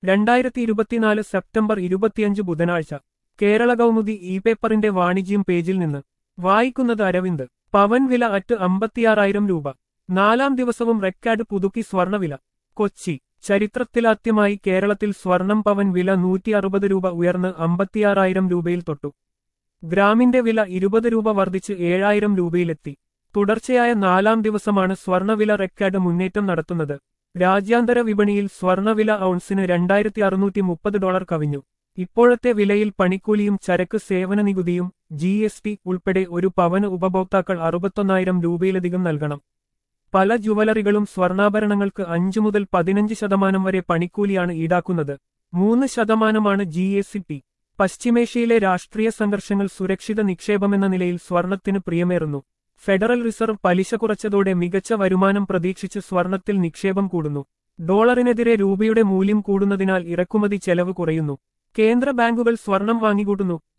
രണ്ടായിരത്തി ഇരുപത്തിനാല് സെപ്റ്റംബർ ഇരുപത്തിയഞ്ച് ബുധനാഴ്ച കേരള കൗമുദി ഇ പേപ്പറിന്റെ വാണിജ്യം പേജിൽ നിന്ന് വായിക്കുന്നത് അരവിന്ദ് പവൻ വില അറ്റ് അമ്പത്തിയാറായിരം രൂപ നാലാം ദിവസവും റെക്കാർഡ് പുതുക്കി സ്വർണവില കൊച്ചി ചരിത്രത്തിലാദ്യമായി കേരളത്തിൽ സ്വർണം പവൻ വില നൂറ്റി അറുപത് രൂപ ഉയർന്ന് അമ്പത്തിയാറായിരം രൂപയിൽ തൊട്ടു ഗ്രാമിന്റെ വില ഇരുപത് രൂപ വർദ്ധിച്ച് ഏഴായിരം രൂപയിലെത്തി തുടർച്ചയായ നാലാം ദിവസമാണ് സ്വർണവില റെക്കാർഡ് മുന്നേറ്റം നടത്തുന്നത് രാജ്യാന്തര വിപണിയിൽ സ്വർണവില ഔൺസിന് രണ്ടായിരത്തി അറുന്നൂറ്റി മുപ്പത് ഡോളർ കവിഞ്ഞു ഇപ്പോഴത്തെ വിലയിൽ പണിക്കൂലിയും ചരക്ക് സേവന നികുതിയും ജി എസ് ടി ഉൾപ്പെടെ ഒരു പവന് ഉപഭോക്താക്കൾ അറുപത്തൊന്നായിരം രൂപയിലധികം നൽകണം പല ജുവലറികളും സ്വർണ്ണാഭരണങ്ങൾക്ക് അഞ്ചു മുതൽ പതിനഞ്ച് ശതമാനം വരെ പണിക്കൂലിയാണ് ഈടാക്കുന്നത് മൂന്ന് ശതമാനമാണ് ജി എസ് ടി പശ്ചിമേഷ്യയിലെ രാഷ്ട്രീയ സംഘർഷങ്ങൾ സുരക്ഷിത നിക്ഷേപമെന്ന നിലയിൽ സ്വർണത്തിന് പ്രിയമേറുന്നു ഫെഡറൽ റിസർവ് പലിശ കുറച്ചതോടെ മികച്ച വരുമാനം പ്രതീക്ഷിച്ച് സ്വർണത്തിൽ നിക്ഷേപം കൂടുന്നു ഡോളറിനെതിരെ രൂപയുടെ മൂല്യം കൂടുന്നതിനാൽ ഇറക്കുമതി ചെലവ് കുറയുന്നു കേന്ദ്ര ബാങ്കുകൾ സ്വർണം വാങ്ങിക്കൂട്ടുന്നു